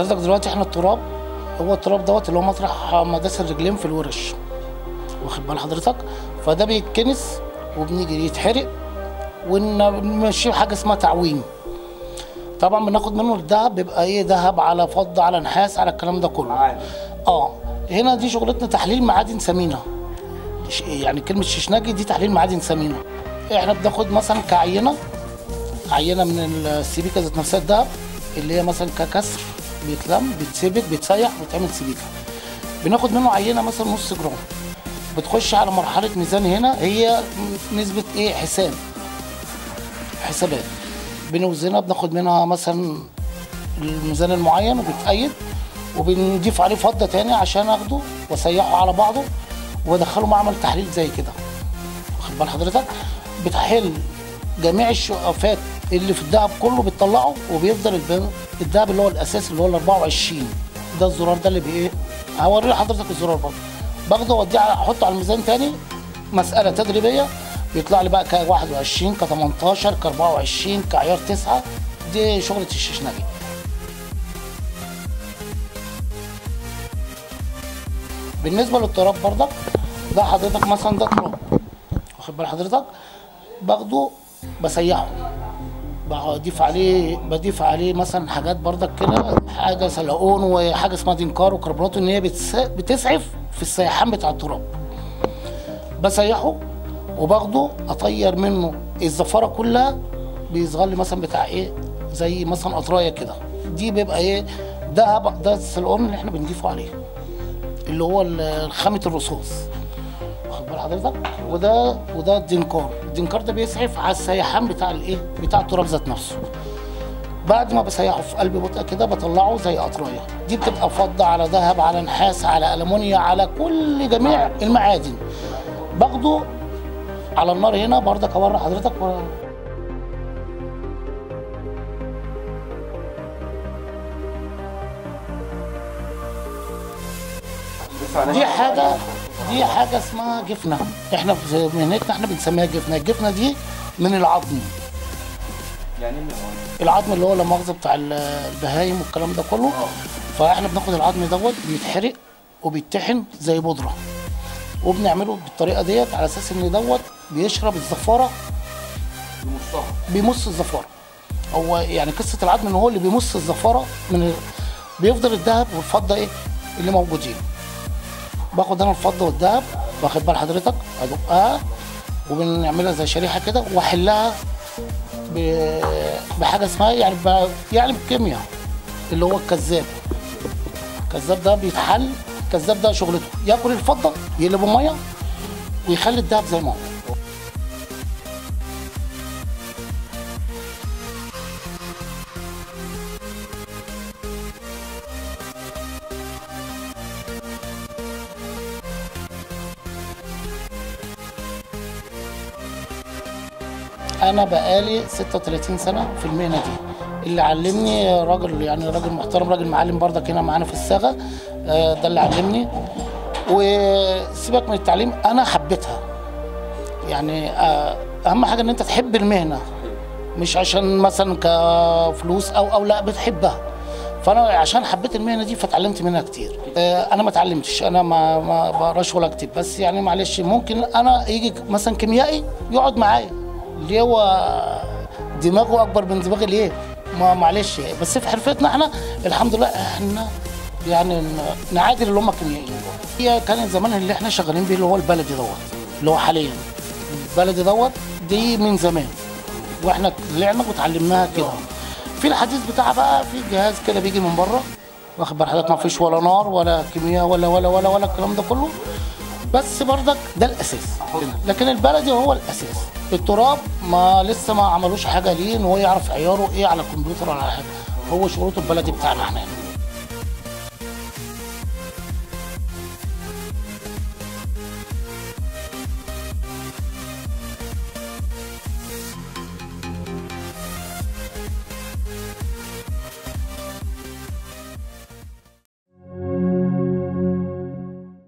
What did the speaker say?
حضرتك دلوقتي احنا التراب هو التراب دوت اللي هو مطرح مداس الرجلين في الورش واخد بال حضرتك فده بيتكنس وبنيجي يتحرق ونمشيه حاجه اسمها تعويم طبعا بناخد منه الذهب بيبقى ايه ذهب على فضه على نحاس على الكلام ده كله معانا اه هنا دي شغلتنا تحليل معادن ثمينه ش- يعني كلمه ششناجي دي تحليل معادن ثمينه احنا بناخد مثلا كعينه عينه من السبيكه ذات نفسها الدهب اللي هي مثلا ككسر بيتلم بيتسبك بيتسيح بيتعمل سبيكه بناخد منه عينه مثلا نص جرام بتخش على مرحله ميزان هنا هي نسبه ايه حساب حسابات بنوزنها بناخد منها مثلا الميزان المعين وبيتأيد وبنضيف عليه فضة تاني عشان اخده واسيحه على بعضه وادخله معمل تحليل زي كده واخد بال حضرتك بتحل جميع الشقفات اللي في الدهب كله بتطلعه وبيفضل الب- الدهب اللي هو الاساسي اللي هو ال 24 ده الزرار ده اللي بايه هوري لحضرتك الزرار برضه باخده واوديه على- احطه على الميزان تاني مساله تدريبيه بيطلع لي بقى ك 21 ك 18 ك 24 كعيار 9 دي شغله الششنجي بالنسبه للتراب برضك ده حضرتك مثلا ده تراب واخد بال حضرتك باخده بسيحه بضيف عليه بضيف عليه مثلا حاجات برضك كده حاجه سلقون وحاجه اسمها دينكار وكربونات ان هي بتس- بتسعف في السيحان بتاع التراب بسيحه وباخده اطير منه الزفاره كلها بيصغر لي مثلا بتاع ايه زي مثلا قطرايه كده دي بيبقى ايه ده بق- ده السلقون اللي احنا بنضيفه عليه اللي هو ال- خامه الرصاص واخد بال حضرتك وده وده الدينكار الدينكار ده بيسعف على السيحان بتاع الايه بتاع التراب ذات نفسه بعد ما بسيحه في قلب بطء كده بطلعه زي قطرايه دي بتبقى فضه على ذهب على نحاس على المونيا على كل جميع المعادن باخده على النار هنا برضك اوري حضرتك و... دي حاجه دي حاجه اسمها جفنه احنا في مهنتنا احنا بنسميها جفنه الجفنه دي من العظم يعني ايه من العمر؟ العظم اللي هو لا مؤاخذه بتاع ال- البهايم والكلام ده كله فاحنا بناخد العظم دوت بيتحرق وبيتطحن زي بودره وبنعمله بالطريقه ديت على اساس ان دوت بيشرب الزفاره بمصطفى بيمص الزفاره هو يعني قصه العظم ان هو اللي بيمص الزفاره من ال... بيفضل الذهب والفضه ايه اللي موجودين باخد انا الفضه والذهب واخد بال حضرتك ادقها وبنعملها زي شريحه كده واحلها ب... بحاجه اسمها يعني ب... يعني بالكيمياء اللي هو الكذاب الكذاب ده بيتحل الكذاب ده شغلته ياكل الفضه يقلبه ميه ويخلي الذهب زي ما هو انا بقالي 36 سنه في المهنه دي اللي علمني راجل يعني راجل محترم راجل معلم برضك هنا معانا في الصاغه آه، ده اللي علمني وسيبك من التعليم انا حبيتها يعني آه، اهم حاجه ان انت تحب المهنه مش عشان مثلا كفلوس او او لا بتحبها فانا عشان حبيت المهنه دي فتعلمت منها كتير آه، انا ما اتعلمتش انا ما ما بقراش ولا اكتب بس يعني معلش ممكن انا يجي مثلا كيميائي يقعد معايا اللي هو دماغه اكبر من دماغي ليه ما معلش بس في حرفتنا احنا الحمد لله احنا يعني ن- نعادل اللي هم الكيميائيين دول. هي كان زمان اللي احنا شغالين بيه اللي هو البلدي دوت اللي هو حاليا البلدي دوت دي من زمان واحنا طلعنا وتعلمناها كده في الحديث بتاعها بقى في جهاز كده بيجي من بره واخد بال حضرتك ما فيش ولا نار ولا كيمياء ولا ولا ولا ولا الكلام ده كله بس برضك ده الاساس لكن البلدي هو الاساس التراب ما لسه ما عملوش حاجه ليه ان هو يعرف عياره ايه على الكمبيوتر ولا على حاجه هو شغلته البلدي بتاعنا احنا هنا.